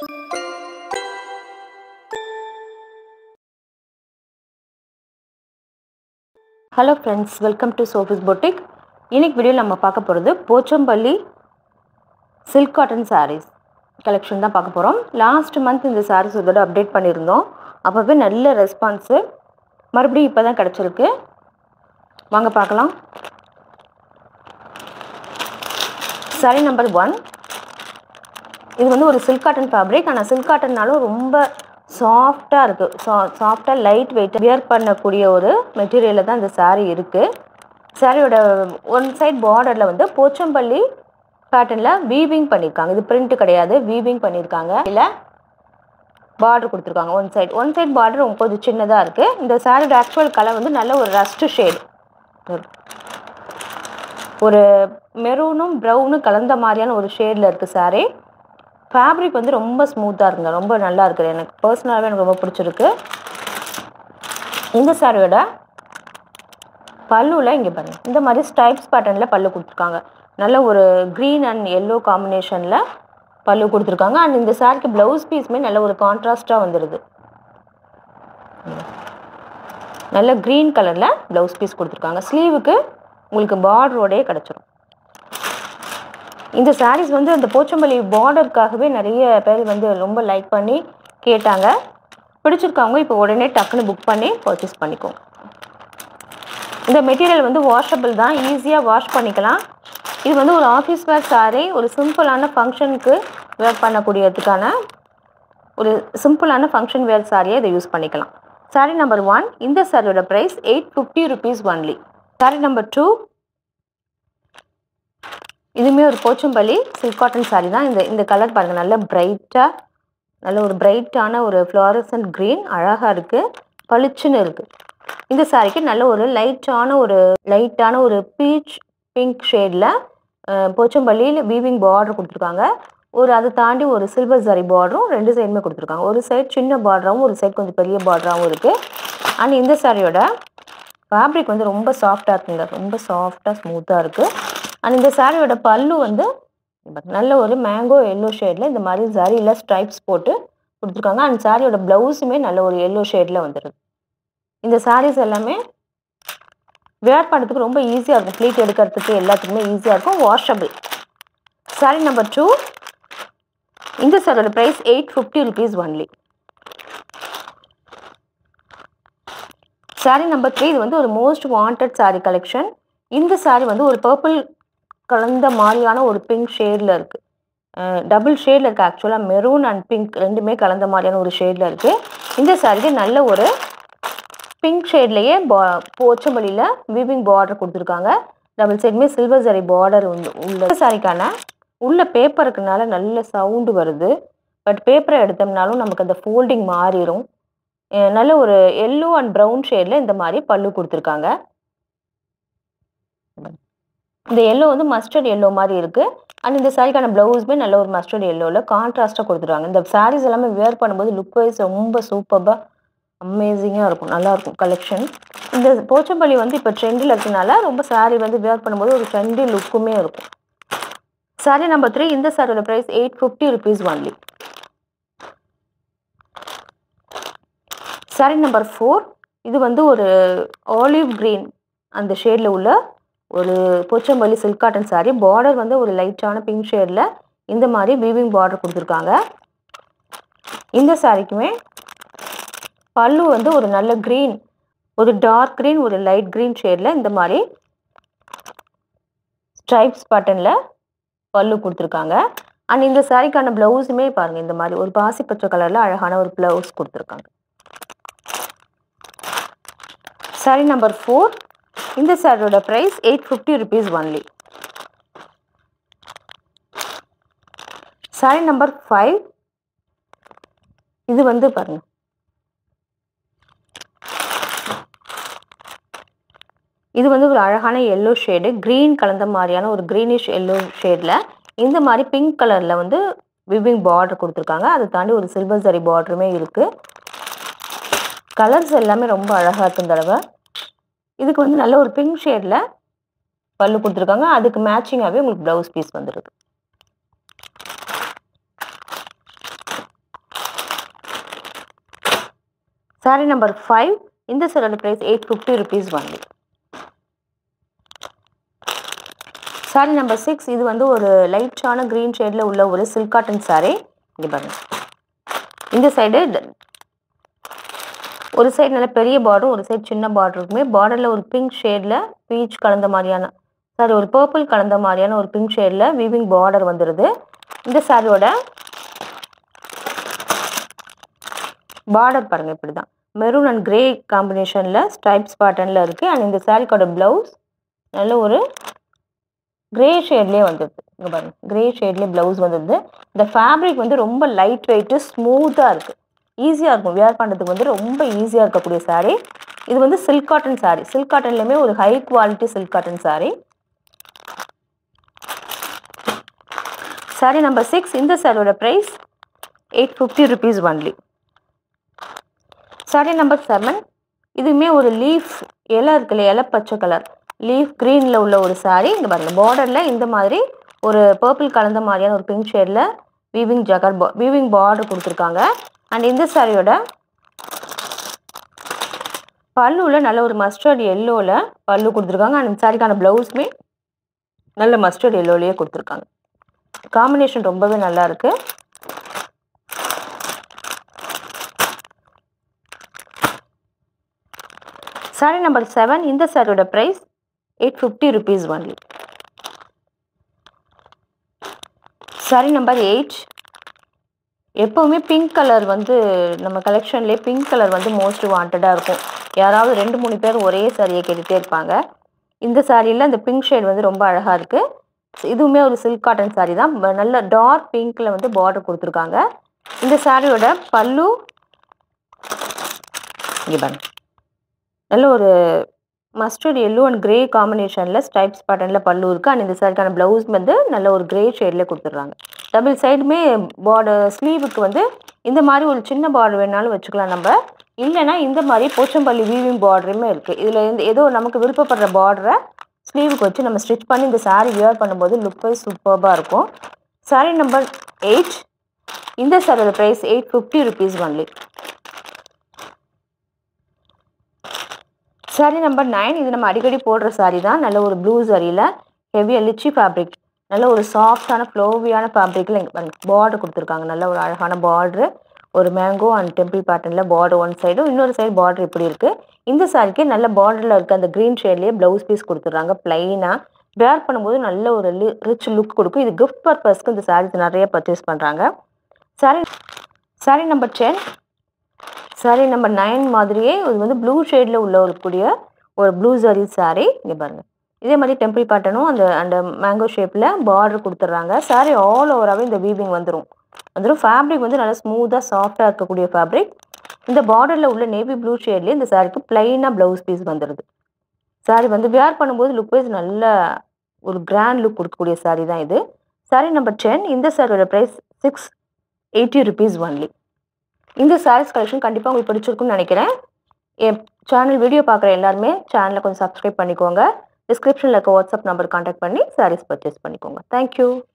hello friends welcome to Sophie's boutique இன்னைக்கு வீடியோவில் நம்ம பார்க்க போகிறது Pochampalli silk cotton sarees collection தான் பார்க்க போகிறோம் லாஸ்ட் மந்த் இந்த sarees இதோட அப்டேட் பண்ணியிருந்தோம் அப்போவே நல்ல ரெஸ்பான்ஸு மறுபடியும் இப்போ தான் கிடச்சிருக்கு வாங்க பார்க்கலாம் saree நம்பர் ஒன் இது வந்து ஒரு சில்க் காட்டன் ஃபேப்ரிக் ஆனால் சில்க் காட்டன்னாலும் ரொம்ப சாஃப்டாக இருக்குது சா சாஃப்டாக லைட் வெயிட் வியர் பண்ணக்கூடிய ஒரு மெட்டீரியலில் தான் இந்த saree இருக்குது சாரியோட ஒன் சைட் பார்டரில் வந்து போச்சம்பள்ளி பேட்டர்னில் வீவிங் பண்ணியிருக்காங்க இது பிரிண்ட் கிடையாது வீவிங் பண்ணியிருக்காங்க இல்லை பார்டர் கொடுத்துருக்காங்க one side one side border கொஞ்சம் சின்னதாக இருக்குது இந்த சாரியோட ஆக்சுவல் கலர் வந்து நல்ல ஒரு ரஸ்ட் ஷேட் ஒரு மெரூனும் ப்ரௌனும் கலந்த மாதிரியான ஒரு ஷேடில் இருக்குது saree ஃபேப்ரிக் வந்து ரொம்ப ஸ்மூத்தாக இருக்குங்க ரொம்ப நல்லா இருக்குது எனக்கு பர்சனலாகவே எனக்கு ரொம்ப பிடிச்சிருக்கு இந்த சாரியோட பல்லுவில் இங்கே பாருங்க இந்த மாதிரி ஸ்டைப்ஸ் பேட்டர்னில் பல்லு கொடுத்துருக்காங்க நல்ல ஒரு க்ரீன் அண்ட் எல்லோ காம்பினேஷனில் பல்லு கொடுத்துருக்காங்க அண்ட் இந்த சாரிக்கு ப்ளவுஸ் பீஸுமே நல்ல ஒரு கான்ட்ராஸ்டாக வந்துடுது நல்ல க்ரீன் கலரில் ப்ளவுஸ் பீஸ் கொடுத்துருக்காங்க ஸ்லீவுக்கு உங்களுக்கு பார்டரோடே கிடச்சிரும் இந்த சாரீஸ் வந்து அந்த போச்சம்பள்ளி பார்டருக்காகவே நிறைய பேர் வந்து ரொம்ப லைக் பண்ணி கேட்டாங்க பிடிச்சிருக்கவங்க இப்போ உடனே டக்குன்னு புக் பண்ணி பர்ச்சேஸ் பண்ணிக்கோங்க இந்த மெட்டீரியல் வந்து வாஷபிள் தான் ஈஸியாக வாஷ் பண்ணிக்கலாம் இது வந்து ஒரு ஆஃபீஸ் வேர் சாரீ ஒரு சிம்பிளான ஃபங்க்ஷனுக்கு வேர் பண்ணக்கூடியதுக்கான ஒரு சிம்பிளான ஃபங்க்ஷன் வேர் சாரியை இதை யூஸ் பண்ணிக்கலாம் சாரீ நம்பர் ஒன் இந்த சாரியோட price eight fifty rupees only sari number two இதுவுமே ஒரு போச்சம்பள்ளி சில்க் காட்டன் சாரீ தான் இந்த இந்த கலர் பாருங்கள் நல்ல பிரைட்டாக நல்ல ஒரு பிரைட்டான ஒரு ஃப்ளாரசன்ட் க்ரீன் அழகாக இருக்குது பளிச்சுன்னு இருக்குது இந்த சாரீக்கு நல்ல ஒரு லைட்டான ஒரு லைட்டான ஒரு பீச் பிங்க் ஷேடில் போச்சம்பள்ளியில் வீவிங் பார்டர் கொடுத்துருக்காங்க ஒரு அதை தாண்டி ஒரு சில்வர் சாரி பார்டரும் ரெண்டு சைடுமே கொடுத்துருக்காங்க ஒரு சைடு சின்ன பார்டராகவும் ஒரு சைடு கொஞ்சம் பெரிய பார்டராகவும் இருக்குது அண்ட் இந்த சாரியோட ஃபேப்ரிக் வந்து ரொம்ப சாஃப்டாக இருக்குங்க ரொம்ப சாஃப்டாக ஸ்மூத்தாக இருக்குது அண்ட் இந்த சாரியோட பல்லு வந்து நல்ல ஒரு மேங்கோ எல்லோ ஷேடில் இந்த மாதிரி சாரியில் ஸ்ட்ரைப்ஸ் போட்டு கொடுத்துருக்காங்க அண்ட் சாரியோட ப்ளவுஸுமே நல்ல ஒரு எல்லோ ஷேடில் வந்துடுது இந்த சாரீஸ் எல்லாமே வேர் பண்ணுறதுக்கு ரொம்ப ஈஸியாக இருக்கும் ப்ளீட் எடுக்கிறதுக்கு எல்லாத்துக்குமே ஈஸியாக இருக்கும் வாஷபிள் சாரி நம்பர் டூ இந்த சாரியோட price eight fifty rupees only sari number three இது வந்து ஒரு மோஸ்ட் வாண்டட் சாரி கலெக்ஷன் இந்த சாரி வந்து ஒரு பர்பிள் கலந்த மாதிரியான ஒரு பிங்க் ஷேடில் இருக்குது டபுள் ஷேடில் இருக்குது ஆக்சுவலாக மெரூன் அண்ட் பிங்க் ரெண்டுமே கலந்த மாதிரியான ஒரு ஷேடில் இருக்குது இந்த சாரிக்கு நல்ல ஒரு பிங்க் ஷேட்லேயே பா போச்சம்பள்ளியில் வீவிங் பார்டர் கொடுத்துருக்காங்க டபுள் சைடுமே சில்வர் சாரி பார்டர் உண்டு உள்ள சாரிக்கான உள்ள பேப்பருக்குனால நல்ல சவுண்டு வருது பட் பேப்பரை எடுத்தோம்னாலும் நமக்கு அந்த ஃபோல்டிங் மாறிடும் நல்ல ஒரு எல்லோ அண்ட் ப்ரௌன் ஷேடில் இந்த மாதிரி பல்லு கொடுத்துருக்காங்க இந்த எல்லோ வந்து மஸ்டர்ட் எல்லோ மாதிரி இருக்குது அண்ட் இந்த சாரிக்கான ப்ளவுஸுமே நல்ல ஒரு மஸ்டர்ட் எல்லோவில் கான்ட்ராஸ்ட்டாக கொடுத்துருவாங்க இந்த சாரீஸ் எல்லாமே வேர் பண்ணும்போது லுக் வைஸ் ரொம்ப சூப்பராக அமேசிங்காக இருக்கும் நல்லாயிருக்கும் கலெக்ஷன் இந்த போச்சம்பள்ளி வந்து இப்போ ட்ரெண்டில் இருக்கனால ரொம்ப சாரீ வந்து வேர் பண்ணும்போது ஒரு ட்ரெண்டி லுக்குமே இருக்கும் சாரீ நம்பர் த்ரீ இந்த சாரியோட price eight fifty rupees only sari number four இது வந்து ஒரு ஆலிவ் க்ரீன் அந்த ஷேடில் உள்ள ஒரு Pochampalli silk cotton sari border வந்து ஒரு லைட்டான பிங்க் ஷேடில் இந்த மாதிரி வீவிங் பார்டர் கொடுத்துருக்காங்க இந்த சாரிக்குமே பல்லு வந்து ஒரு நல்ல க்ரீன் ஒரு டார்க் க்ரீன் ஒரு லைட் க்ரீன் ஷேடில் இந்த மாதிரி ஸ்ட்ரைப்ஸ் பட்டனில் பல்லு கொடுத்துருக்காங்க அண்ட் இந்த சாரிக்கான ப்ளவுஸுமே பாருங்கள் இந்த மாதிரி ஒரு பாசி பச்சை கலரில் அழகான ஒரு ப்ளவுஸ் கொடுத்துருக்காங்க சாரி நம்பர் ஃபோர் இந்த சாரியோட price eight fifty rupees only sari number five இது வந்து பாருங்க இது வந்து ஒரு அழகான எல்லோ ஷேடு க்ரீன் கலந்த மாதிரியான ஒரு க்ரீனிஷ் எல்லோ ஷேடில் இந்த மாதிரி பிங்க் கலரில் வந்து விவிங் பார்டர் கொடுத்துருக்காங்க அதை தாண்டி ஒரு சில்வர் சரி பார்டருமே இருக்குது கலர்ஸ் எல்லாமே ரொம்ப அழகாக இருக்கும் தடவை இதுக்கு வந்து நல்ல ஒரு பிங்க் ஷேடில் பல்லு கொடுத்துருக்காங்க அதுக்கு மேட்சிங்காகவே உங்களுக்கு ப்ளவுஸ் பீஸ் வந்துடுது சாரி நம்பர் ஃபைவ் இந்த சாரியோட price eight fifty rupees only sari number six இது வந்து ஒரு லைட்டான க்ரீன் ஷேடில் உள்ள ஒரு சில்க் காட்டன் சாரீ இங்கே பாருங்க இந்த சைடு ஒரு சைடு நல்ல பெரிய பார்டர் ஒரு சைடு சின்ன பார்டர் இருக்குமே பார்டரில் ஒரு பிங்க் ஷேடில் பீச் கலந்த மாதிரியான சாரி ஒரு பர்பிள் கலந்த மாதிரியான ஒரு பிங்க் ஷேடில் வீவிங் பார்டர் வந்துடுது இந்த சாரியோட பார்டர் பாருங்கள் இப்படி தான் மெரூன் அண்ட் கிரே காம்பினேஷனில் ஸ்ட்ரைப்ஸ் பேட்டர்னில் இருக்குது அண்ட் இந்த சாரிக்கோட ப்ளவுஸ் நல்ல ஒரு கிரே ஷேட்லேயே வந்துடுது இங்கே பாருங்கள் கிரே ஷேட்லேயே ப்ளவுஸ் வந்துடுது இந்த ஃபேப்ரிக் வந்து ரொம்ப லைட் வெயிட்டு ஸ்மூத்தாக இருக்குது ஈஸியாக இருக்கும் வேர் பண்ணுறதுக்கு வந்து ரொம்ப ஈஸியாக இருக்கக்கூடிய சாரீ இது வந்து சில்க் காட்டன் சாரீ சில்க் காட்டன்லேயுமே ஒரு high quality silk cotton sari sari number six இந்த சாரியோட price eight fifty rupees only sari number seven இதுவுமே ஒரு லீஃப் இலை இருக்குல்ல இலை பச்சை கலர் லீஃப் க்ரீனில் உள்ள ஒரு சாரீ இங்கே பாருங்கள் பார்டரில் இந்த மாதிரி ஒரு பர்பிள் கலந்த மாதிரியான ஒரு பிங்க் ஷேடில் வீவிங் ஜகர் பா வீவிங் பார்டர் கொடுத்துருக்காங்க அண்ட் இந்த சாரியோட பல்லுவில் நல்ல ஒரு மஸ்டர்ட் எல்லோவில் பல்லு கொடுத்துருக்காங்க அண்ட் இந்த சாரிக்கான ப்ளவுஸுமே நல்ல மஸ்டர்ட் எல்லோலேயே கொடுத்துருக்காங்க காம்பினேஷன் ரொம்பவே நல்லா இருக்குது சாரி நம்பர் செவன் இந்த சாரியோட price eight fifty rupees only sari number eight எப்போவுமே பிங்க் கலர் வந்து நம்ம கலெக்ஷன்லேயே பிங்க் கலர் வந்து மோஸ்ட் வாண்டடாக இருக்கும் யாராவது ரெண்டு மூணு பேர் ஒரே சாரியை கேட்டுகிட்டே இருப்பாங்க இந்த சாரியில் அந்த பிங்க் ஷேட் வந்து ரொம்ப அழகாக இருக்குது இதுவுமே ஒரு சில்க் காட்டன் சாரீ தான் நல்ல டார்க் பிங்க்கில் வந்து பார்டர் கொடுத்துருக்காங்க இந்த சாரியோட பல்லு இங்கே பாருங்க நல்ல ஒரு மஸ்டர்ட் எல்லோ அண்ட் கிரே காம்பினேஷனில் ஸ்டைப்ஸ் பேட்டர்னில் பல்லு இருக்குது அண்ட் இந்த சாரிக்கான ப்ளவுஸ் வந்து நல்ல ஒரு கிரே ஷேடில் கொடுத்துட்றாங்க டபுள் சைடுமே பார்டர் ஸ்லீவுக்கு வந்து இந்த மாதிரி ஒரு சின்ன பார்டர் வேணாலும் வச்சுக்கலாம் நம்ம இல்லைன்னா இந்த மாதிரி போச்சம்பள்ளி வீவிங் பார்டருமே இருக்குது இதில் இந்த ஏதோ நமக்கு விருப்பப்படுற பார்டரை ஸ்லீவுக்கு வச்சு நம்ம ஸ்டிச் பண்ணி இந்த சாரீ வியர் பண்ணும்போது லுக் வைஸ் சூப்பர்பாக இருக்கும் சாரீ நம்பர் எயிட் இந்த சாரியோட price eight fifty rupees only sari number nine இது நம்ம அடிக்கடி போடுற சாரி தான் நல்ல ஒரு ப்ளூ சாரியில் ஹெவியாக லிச்சி ஃபேப்ரிக் நல்ல ஒரு சாஃப்டான ஃப்ளோவியான ஃபேப்ரிக்கில் பார்டர் கொடுத்துருக்காங்க நல்ல ஒரு அழகான பார்ட்ரு ஒரு மேங்கோ அண்ட் டெம்பிள் பேட்டர்னில் பார்டர் ஒன் சைடும் இன்னொரு சைடு பார்டர் இப்படி இருக்குது இந்த சாரிக்கு நல்ல பார்டரில் இருக்க அந்த க்ரீன் ஷேட்லேயே ப்ளவுஸ் பீஸ் கொடுத்துட்றாங்க ப்ளைனாக வேர் பண்ணும்போது நல்ல ஒரு ரிச் லுக் கொடுக்கும் இது கிஃப்ட் பர்பஸ்க்கு இந்த சாரீஸ் நிறைய பர்ச்சேஸ் பண்ணுறாங்க sorry sari number ten sari number nine மாதிரியே இது வந்து ப்ளூ ஷேடில் உள்ள ஒரு கூடிய ஒரு ப்ளூ ஜரி சாரீ இங்கே பாருங்கள் இதே மாதிரி டெம்பிள் பேட்டர்னும் அந்த அந்த மேங்கோ ஷேப்பில் பார்டர் கொடுத்துட்றாங்க சாரீ ஆல் ஓவராகவே இந்த வீவிங் வந்துடும் வந்துடும் ஃபேப்ரிக் வந்து நல்லா ஸ்மூத்தாக சாஃப்டாக இருக்கக்கூடிய ஃபேப்ரிக் இந்த பார்டரில் உள்ள நேவி ப்ளூ ஷேட்லேயே இந்த சாரிக்கு ப்ளைனாக ப்ளவுஸ் பீஸ் வந்துடுது சாரி வந்து வேர் பண்ணும்போது லுக் வைஸ் நல்ல ஒரு கிராண்ட் லுக் கொடுக்கக்கூடிய சாரீ தான் இது சாரீ நம்பர் டென் இந்த சாரியோட price six eighty rupees only இந்த சாரீஸ் கலெக்ஷன் கண்டிப்பாக உங்களுக்கு பிடிச்சிருக்குன்னு நினைக்கிறேன் என் சேனல் வீடியோ பார்க்குற எல்லாருமே சேனலை கொஞ்சம் சப்ஸ்கிரைப் பண்ணிக்கோங்க டிஸ்கிரிப்ஷனில் இருக்க வாட்ஸ்அப் நம்பர் கான்டாக்ட் பண்ணி சாரீஸ் பர்ச்சேஸ் பண்ணிக்கோங்க தேங்க்யூ